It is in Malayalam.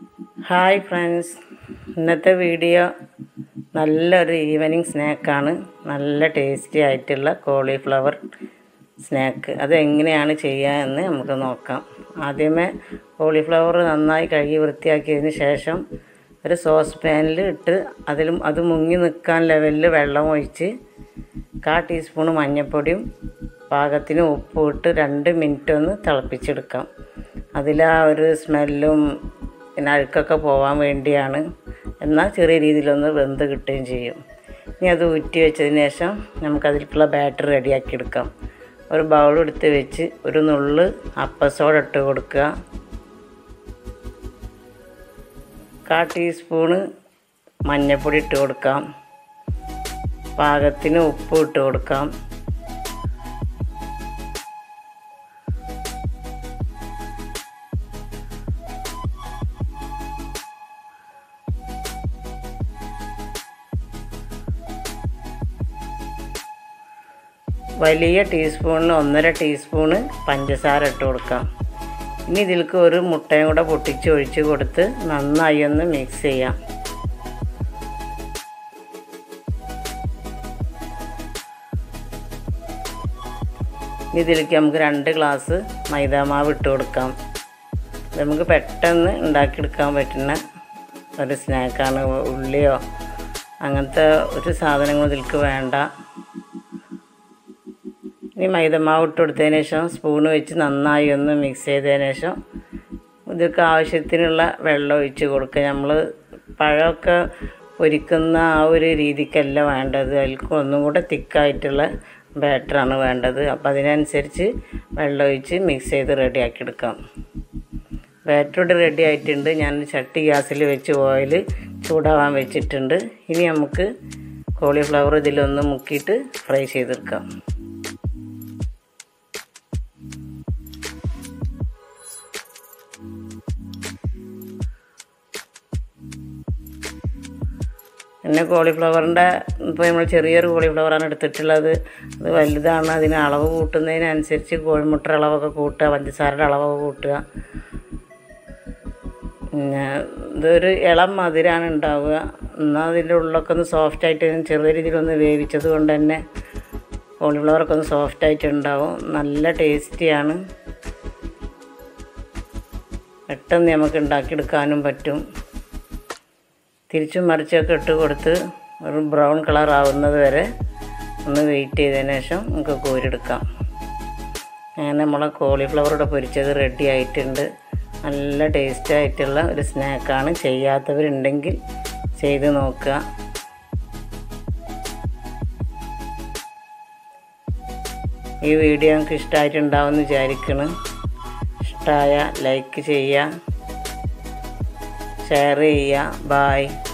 ഹായ് ഫ്രണ്ട്സ് ഇന്നത്തെ വീഡിയോ നല്ലൊരു ഈവനിങ് സ്നാക്കാണ് നല്ല ടേസ്റ്റി ആയിട്ടുള്ള കോളിഫ്ലവർ സ്നാക്ക് അത് എങ്ങനെയാണ് ചെയ്യുക എന്ന് നമുക്ക് നോക്കാം ആദ്യമേ കോളിഫ്ലവർ നന്നായി കഴുകി വൃത്തിയാക്കിയതിന് ശേഷം ഒരു സോസ് പാനിൽ ഇട്ട് അതിലും അത് മുങ്ങി നിൽക്കാൻ ലെവലിൽ വെള്ളം ഒഴിച്ച് കാ ടീസ്പൂണ് മഞ്ഞൾപ്പൊടിയും പാകത്തിന് ഉപ്പും ഇട്ട് രണ്ട് മിനിറ്റ് ഒന്ന് തിളപ്പിച്ചെടുക്കാം അതിൽ ആ ഒരു സ്മെല്ലും പിന്നെ അഴുക്കൊക്കെ പോകാൻ വേണ്ടിയാണ് എന്നാൽ ചെറിയ രീതിയിലൊന്ന് വെന്ത് കിട്ടുകയും ചെയ്യും ഇനി അത് ഊറ്റി വെച്ചതിന് ശേഷം നമുക്കതിലേക്കുള്ള ബാറ്റർ റെഡിയാക്കി എടുക്കാം ഒരു ബൗൾ എടുത്ത് വെച്ച് ഒരു നുള്ള് അപ്പസോഡ ഇട്ട് കൊടുക്കുക കാ ടീസ്പൂണ് മഞ്ഞൾപ്പൊടി ഇട്ട് കൊടുക്കാം പാകത്തിന് ഉപ്പ് ഇട്ട് കൊടുക്കാം വലിയ ടീസ്പൂണിന് ഒന്നര ടീസ്പൂണ് പഞ്ചസാര ഇട്ട് കൊടുക്കാം ഇനി ഇതിലേക്ക് ഒരു മുട്ടയും കൂടെ പൊട്ടിച്ച് ഒഴിച്ച് കൊടുത്ത് നന്നായി ഒന്ന് മിക്സ് ചെയ്യാം ഇനി ഇതിലേക്ക് നമുക്ക് രണ്ട് ഗ്ലാസ് മൈദാമാവ് ഇട്ട് കൊടുക്കാം ഇത് നമുക്ക് പെട്ടെന്ന് ഉണ്ടാക്കിയെടുക്കാൻ പറ്റുന്ന ഒരു സ്നാക്കാണ് ഉള്ളിയോ അങ്ങനത്തെ ഒരു സാധനങ്ങളും ഇതിലേക്ക് വേണ്ട ഇനി മൈദമാവ് ഇട്ട് കൊടുത്തതിന് ശേഷം സ്പൂൺ വെച്ച് നന്നായി ഒന്ന് മിക്സ് ചെയ്തതിന് ശേഷം ഇതിലേക്ക് ആവശ്യത്തിനുള്ള വെള്ളം ഒഴിച്ച് കൊടുക്കുക നമ്മൾ പഴമൊക്കെ പൊരിക്കുന്ന ആ ഒരു രീതിക്കല്ല വേണ്ടത് അതിലേക്ക് ഒന്നും കൂടെ തിക്കായിട്ടുള്ള ബാറ്ററാണ് വേണ്ടത് അപ്പോൾ അതിനനുസരിച്ച് വെള്ളം ഒഴിച്ച് മിക്സ് ചെയ്ത് റെഡിയാക്കി എടുക്കാം ബാറ്റർ ഇവിടെ റെഡി ആയിട്ടുണ്ട് ഞാൻ ചട്ടി ഗ്യാസിൽ വെച്ച് ഓയിൽ ചൂടാവാൻ വെച്ചിട്ടുണ്ട് ഇനി നമുക്ക് കോളിഫ്ലവർ ഇതിലൊന്ന് മുക്കിയിട്ട് ഫ്രൈ ചെയ്തെടുക്കാം പിന്നെ കോളിഫ്ലവറിൻ്റെ ഇപ്പോൾ നമ്മൾ ചെറിയൊരു കോളിഫ്ലവറാണ് എടുത്തിട്ടുള്ളത് അത് വലുതാണ് അതിന് അളവ് കൂട്ടുന്നതിനനുസരിച്ച് കോഴിമുട്ട അളവൊക്കെ കൂട്ടുക പഞ്ചസാരയുടെ അളവൊക്കെ കൂട്ടുക പിന്നെ ഇതൊരു ഇളം മധുരമാണ് ഉണ്ടാവുക എന്നാൽ അതിൻ്റെ ഉള്ളൊക്കെ ഒന്ന് സോഫ്റ്റ് ആയിട്ട് ചെറിയ രീതിയിലൊന്ന് വേവിച്ചത് കൊണ്ട് തന്നെ കോളിഫ്ലവറൊക്കെ ഒന്ന് സോഫ്റ്റ് ആയിട്ട് ഉണ്ടാവും നല്ല ടേസ്റ്റിയാണ് പെട്ടെന്ന് നമുക്ക് ഉണ്ടാക്കിയെടുക്കാനും പറ്റും തിരിച്ചും മറിച്ചൊക്കെ ഇട്ട് കൊടുത്ത് ഒരു ബ്രൗൺ കളർ ആവുന്നത് വരെ ഒന്ന് വെയിറ്റ് ചെയ്തതിന് ശേഷം നമുക്ക് കോരിയെടുക്കാം അങ്ങനെ നമ്മളെ കോളിഫ്ലവറോടെ പൊരിച്ചത് റെഡി ആയിട്ടുണ്ട് നല്ല ടേസ്റ്റ് ആയിട്ടുള്ള ഒരു സ്നാക്കാണ് ചെയ്യാത്തവരുണ്ടെങ്കിൽ ചെയ്ത് നോക്കുക ഈ വീഡിയോ നിങ്ങൾക്ക് ഇഷ്ടമായിട്ടുണ്ടാവുമെന്ന് വിചാരിക്കണം ഇഷ്ടമായ ലൈക്ക് ചെയ്യുക ഷെയർ ചെയ്യുക ബായ്